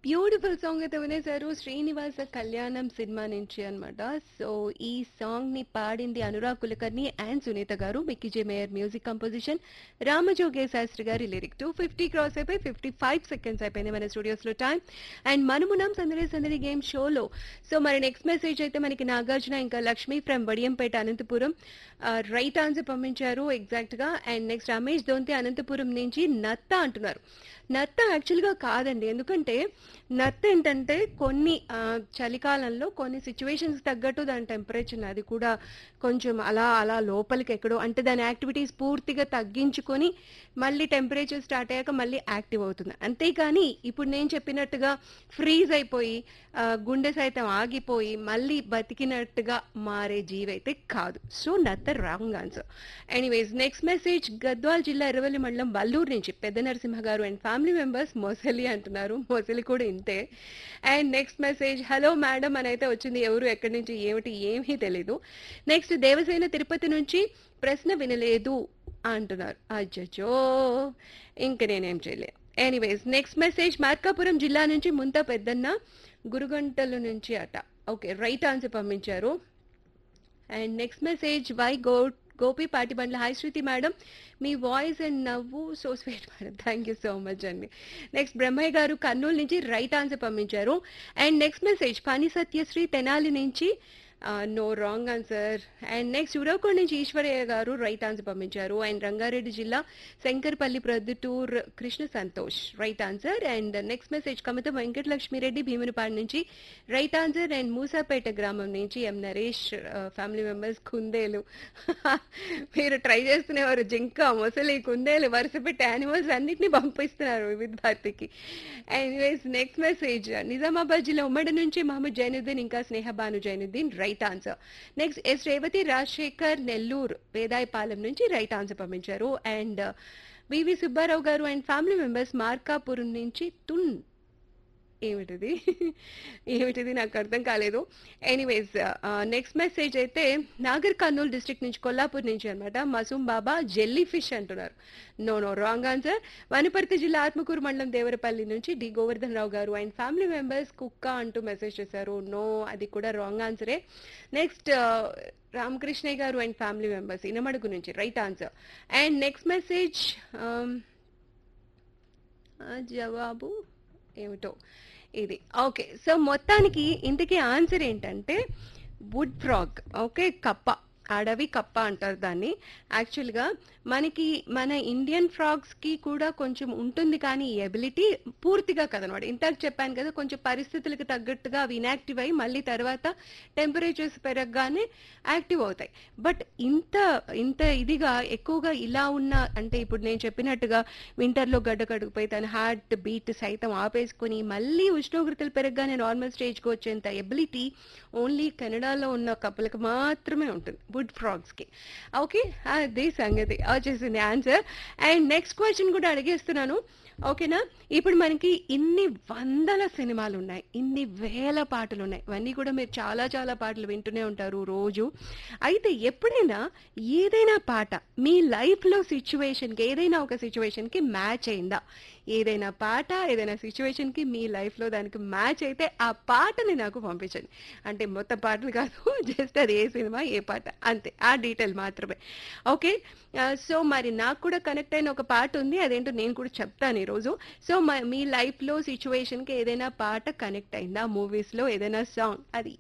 beautiful song అయితే వినేశారు శ్రీనివాస కళ్యాణం cinema నుంచి అన్నమాట సో ఈ సాంగ్ ని పాడింది Anurag Kulkarni and Sunitha garu Mickey Meyer music composition Ramajogayya Sastry గారి లిరిక్ టూ ఫిఫ్టీ క్రాస్ అయిపోయి ఫిఫ్టీ ఫైవ్ సెకండ్స్ అయిపోయింది మన స్టూడియోస్ లో టైం అండ్ మనమున్నాం సందడి సందడి గేమ్ షోలో సో మరి నెక్స్ట్ మెసేజ్ అయితే మనకి నాగార్జున ఇంకా Lakshmi from Vadiyampeta Anantapur right answer పంపించారు ఎగ్జాక్ట్ గా అండ్ నెక్స్ట్ రమేష్ దొంతి అనంతపురం నుంచి నత్త అంటున్నారు నత్త యాక్చువల్గా కాదండి ఎందుకంటే నత్త ఏంటంటే కొన్ని ఆ, చలికాలంలో కొన్ని సిచ్యువేషన్స్ తగ్గట్టు దాని టెంపరేచర్ అది కూడా కొంచెం అలా అలా లోపలికి ఎక్కడో అంటే దాని యాక్టివిటీస్ పూర్తిగా తగ్గించుకొని మళ్ళీ టెంపరేచర్ స్టార్ట్ అయ్యాక మళ్ళీ యాక్టివ్ అవుతుంది అంతేకాని ఇప్పుడు నేను చెప్పినట్టుగా ఫ్రీజ్ అయిపోయి ఆ, గుండె సైతం ఆగిపోయి మళ్ళీ బతికినట్టుగా మారే జీవైతే కాదు సో నత్త wrong answer anyways next message Gadwal జిల్లా ఎర్రవల్లి మండలం వల్లూరు నుంచి పెద్ద నరసింహ గారు అండ్ ఫ్యామిలీ మెంబర్స్ మొసలి అంటున్నారు మొసలి కూడా ఇంతే and next message hello madam అని అయితే వచ్చింది ఎవరు ఎక్కడి నుంచి ఏమిటి ఏమీ తెలీదు నెక్స్ట్ దేవసేన తిరుపతి నుంచి ప్రశ్న వినలేదు అంటున్నారు అజ్జో ఇంక నేనేం చేయలే ఎనీవేస్ నెక్స్ట్ మెసేజ్ మార్కాపురం జిల్లా నుంచి ముంత పెద్దన్న గురుగంటల నుంచి అట ఓకే రైట్ ఆన్సర్ పంపించారు అండ్ నెక్స్ట్ మెసేజ్ వై గో గోపి పాటిబండ్ల హాయ్ శృతి మేడం మీ వాయిస్ అండ్ నవ్వు so sweet madam thank you so much అండి నెక్స్ట్ బ్రహ్మయ్య గారు కర్నూలు నుంచి రైట్ ఆన్సర్ పంపించారు అండ్ నెక్స్ట్ మెసేజ్ పని సత్యశ్రీ తెనాలి నుంచి no wrong answer and next Uravakonda నుంచి ఈశ్వరయ్య గారు రైట్ ఆన్సర్ పంపించారు అండ్ రంగారెడ్డి జిల్లా Shankarpally Proddatur Krishna Santosh right answer and next message కమిత Venkatalakshmi Reddy Bheemunipadu నుంచి రైట్ ఆన్సర్ అండ్ మూసాపేట గ్రామం నుంచి ఎం నరేష్ ఫ్యామిలీ మెంబర్స్ కుందేలు మీరు ట్రై చేస్తున్నవారు జింక మొసలి కుందేలు వరుస పెట్టి యానిమల్స్ అన్నిటిని పంపిస్తున్నారు వివిధ భారతికి ఎనీవేస్ నెక్స్ట్ మెసేజ్ నిజామాబాద్ జిల్లా ఉమ్మడి నుంచి మహమ్మద్ జైనుద్దీన్ ఇంకా Snehabanu Zainuddin right answer next S Revathi Rajasekhar Nellore Vedayapalem నుంచి రైట్ ఆన్సర్ పంపించారు and V V Subbarao garu and family members Markapuram నుంచి తున్ ఏమిటిది ఏమిటిది నాకు అర్థం కాలేదు ఎనీవేస్ నెక్స్ట్ మెసేజ్ అయితే నాగర్ కర్నూలు డిస్ట్రిక్ట్ నుంచి కొల్లాపూర్ నుంచి అనమాట మసూమ్ బాబా జెల్లీ ఫిష్ అంటున్నారు no no wrong answer Wanaparthy జిల్లా ఆత్మకూరు మండలం దేవరపల్లి నుంచి డి గోవర్ధన్ రావు గారు అండ్ ఫ్యామిలీ మెంబర్స్ కుక్క అంటూ మెసేజ్ చేశారు నో అది కూడా రాంగ్ ఆన్సరే నెక్స్ట్ రామకృష్ణయ్య గారు అండ్ ఫ్యామిలీ మెంబర్స్ ఇనమడుగు నుంచి right answer and next message జవాబు ఏమిటో ఇది ఓకే సో మొత్తానికి ఇంతకీ ఆన్సర్ ఏంటంటే వుడ్ ఫ్రాగ్ ఓకే కప్ప అడవి కప్ప అంటారు దాన్ని యాక్చువల్గా మనకి మన ఇండియన్ ఫ్రాగ్స్కి కూడా కొంచెం ఉంటుంది కానీ ఈ ఎబిలిటీ పూర్తిగా కదనమాట ఇంతకు చెప్పాను కదా కొంచెం పరిస్థితులకు తగ్గట్టుగా అవి ఇనాక్టివ్ అయ్యి మళ్ళీ తర్వాత టెంపరేచర్స్ పెరగగానే యాక్టివ్ అవుతాయి బట్ ఇంత ఇంత ఇదిగా ఎక్కువగా ఇలా ఉన్న అంటే ఇప్పుడు నేను చెప్పినట్టుగా వింటర్లో గడ్డ కడుగుపోయి తన హార్ట్ బీట్ సైతం ఆపేసుకొని మళ్ళీ ఉష్ణోగ్రతలు పెరగగానే నార్మల్ స్టేజ్కి వచ్చేంత ఎబిలిటీ ఓన్లీ కెనడాలో ఉన్న కప్పులకు మాత్రమే ఉంటుంది వుడ్ ఫ్రాగ్స్కి ఓకే అది సంగతి వచ్చేసింది ఆన్సర్ అండ్ నెక్స్ట్ క్వశ్చన్ కూడా అడిగేస్తున్నాను ఓకేనా ఇప్పుడు మనకి ఇన్ని వందల సినిమాలు ఉన్నాయి ఇన్ని వేల పాటలు ఉన్నాయి ఇవన్నీ కూడా మీరు చాలా చాలా పాటలు వింటూనే ఉంటారు రోజు అయితే ఎప్పుడైనా ఏదైనా పాట మీ లైఫ్లో సిచ్యువేషన్కి ఏదైనా ఒక సిచ్యువేషన్కి మ్యాచ్ అయిందా ఏదైనా పాట ఏదైనా సిచ్యువేషన్కి మీ లైఫ్లో దానికి మ్యాచ్ అయితే ఆ పాటని నాకు పంపించండి అంటే మొత్తం పాటలు కాదు జస్ట్ అది ఏ సినిమా ఏ పాట అంతే ఆ డీటెయిల్ మాత్రమే ఓకే సో మరి నాకు కూడా కనెక్ట్ అయిన ఒక పాట ఉంది అదేంటో నేను కూడా చెప్తాను ఈరోజు సో మీ లైఫ్లో సిచ్యువేషన్కి ఏదైనా పాట కనెక్ట్ అయిందా మూవీస్లో ఏదైనా సాంగ్ అది